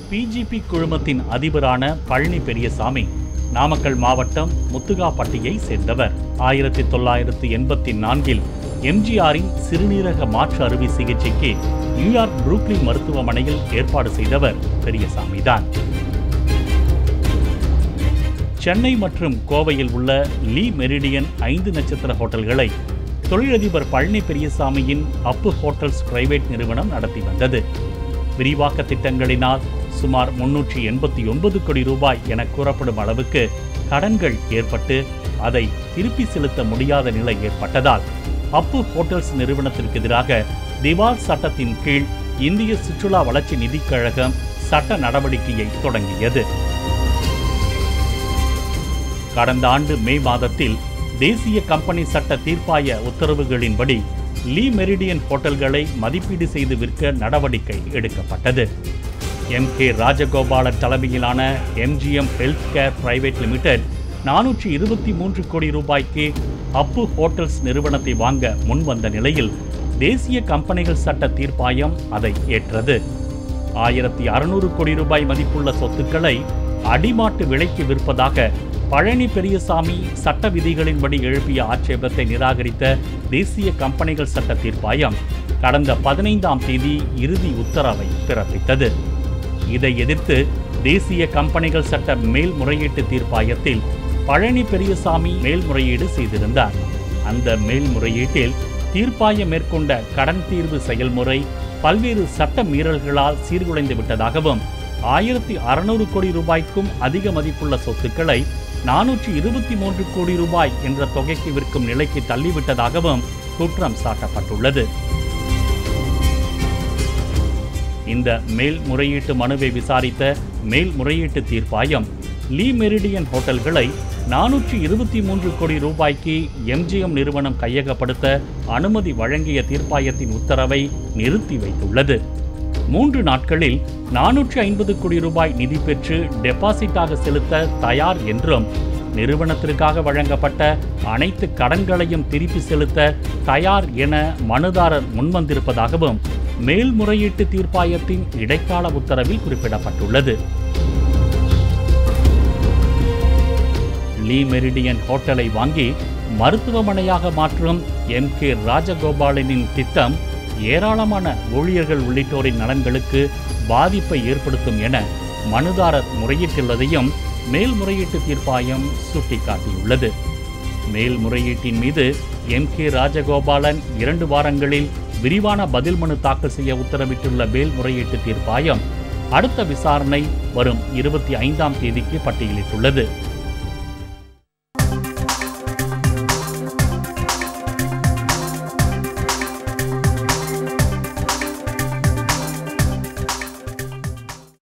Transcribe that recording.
PGP குழுமத்தின் அதிபரான பழனி பெரியசாமி நாமக்கல் மாவட்டம் முத்துகாப்பட்டியை சேர்ந்தவர் ஆயிரத்தி தொள்ளாயிரத்து எண்பத்தி நான்கில் எம்ஜிஆரின் சிறுநீரக மாற்று அறுவை சிகிச்சைக்கு நியூயார்க் புரூக்லின் மருத்துவமனையில் ஏற்பாடு செய்தவர் பெரியசாமி தான் சென்னை மற்றும் கோவையில் உள்ள லீ மெரிடியன் ஐந்து நட்சத்திர ஹோட்டல்களை தொழிலதிபர் பழனி பெரியசாமியின் அப்பு ஹோட்டல்ஸ் பிரைவேட் நிறுவனம் நடத்தி வந்தது விரிவாக்க திட்டங்களினால் சுமார் முன்னூற்றி எண்பத்தி ஒன்பது கோடி ரூபாய் என கூறப்படும் அளவுக்கு கடன்கள் ஏற்பட்டு அதை திருப்பி செலுத்த முடியாத நிலை ஏற்பட்டதால் அப்பு ஹோட்டல்ஸ் நிறுவனத்திற்கு எதிராக திவால் சட்டத்தின் கீழ் இந்திய சுற்றுலா வளர்ச்சி நிதிக் கழகம் சட்ட நடவடிக்கையை தொடங்கியது கடந்த ஆண்டு மே மாதத்தில் தேசிய கம்பெனி சட்ட தீர்ப்பாய உத்தரவுகளின்படி லீ மெரிடியன் ஹோட்டல்களை மதிப்பீடு செய்து விற்க நடவடிக்கை எடுக்கப்பட்டது எம் கே ராஜகோபாலன் தலைமையிலான MGM health care private limited நானூற்றி இருபத்தி மூன்று கோடி ரூபாய்க்கு அப்பு ஹோட்டல்ஸ் நிறுவனத்தை வாங்க முன்வந்த நிலையில் தேசிய கம்பெனிகள் சட்ட தீர்ப்பாயம் அதை ஏற்றது ஆயிரத்தி அறுநூறு கோடி ரூபாய் மதிப்புள்ள சொத்துக்களை அடிமாட்டு விலைக்கு விற்பதாக பழனி பெரியசாமி சட்ட விதிகளின்படி எழுப்பிய ஆட்சேபத்தை நிராகரித்த தேசிய கம்பெனிகள் சட்ட தீர்ப்பாயம் கடந்த பதினைந்தாம் தேதி இறுதி உத்தரவை பிறப்பித்தது இதை எதிர்த்து தேசிய கம்பெனிகள் சட்ட மேல்முறையீட்டு தீர்ப்பாயத்தில் பழனி பெரியசாமி மேல்முறையீடு செய்திருந்தார் அந்த மேல்முறையீட்டில் தீர்ப்பாயம் மேற்கொண்ட கடன் தீர்வு செயல்முறை பல்வேறு சட்ட மீறல்களால் சீர்குலைந்து விட்டதாகவும் ஆயிரத்தி அறுநூறு கோடி ரூபாய்க்கும் அதிக மதிப்புள்ள சொத்துக்களை நானூற்றி இருபத்தி மூன்று கோடி ரூபாய் என்ற தொகைக்கு விற்கும் நிலைக்கு தள்ளிவிட்டதாகவும் குற்றம் சாட்டப்பட்டுள்ளது இந்த மேல்முறையீட்டு மனுவை விசாரித்த மேல்முறையீட்டு தீர்ப்பாயம் லீ மெரிடியன் ஹோட்டல்களை நானூற்றி இருபத்தி மூன்று கோடி ரூபாய்க்கு எம்ஜிஎம் நிறுவனம் கையகப்படுத்த அனுமதி வழங்கிய தீர்ப்பாயத்தின் உத்தரவை நிறுத்தி வைத்துள்ளது மூன்று நாட்களில் நானூற்றி ஐம்பது கோடி ரூபாய் நிதி பெற்று டெபாசிட்டாக செலுத்த தயார் என்றும் நிறுவனத்திற்காக வழங்கப்பட்ட அனைத்து கடன்களையும் திருப்பி செலுத்த தயார் என மனுதாரர் முன்வந்திருப்பதாகவும் மேல்முறையீட்டு தீர்ப்பாயத்தின் இடைக்கால உத்தரவில் குறிப்பிடப்பட்டுள்ளது லீ மெரிடியன் ஹோட்டலை வாங்கி மருத்துவமனையாக மாற்றும் எம் கே ராஜகோபாலனின் திட்டம் ஏராளமான ஊழியர்கள் உள்ளிட்டோரின் நலன்களுக்கு பாதிப்பை ஏற்படுத்தும் என மனுதாரர் முறையிட்டுள்ளதையும் மேல்முறையீட்டு தீர்ப்பாயம் சுட்டிக்காட்டியுள்ளது மேல்முறையீட்டின் மீது எம் கே ராஜகோபாலன் இரண்டு வாரங்களில் விரிவான பதில் மனு தாக்கல் செய்ய உத்தரவிட்டுள்ள மேல்முறையீட்டு தீர்ப்பாயம் அடுத்த விசாரணை வரும் இருபத்தி ஐந்தாம் தேதிக்கு பட்டியலிட்டுள்ளது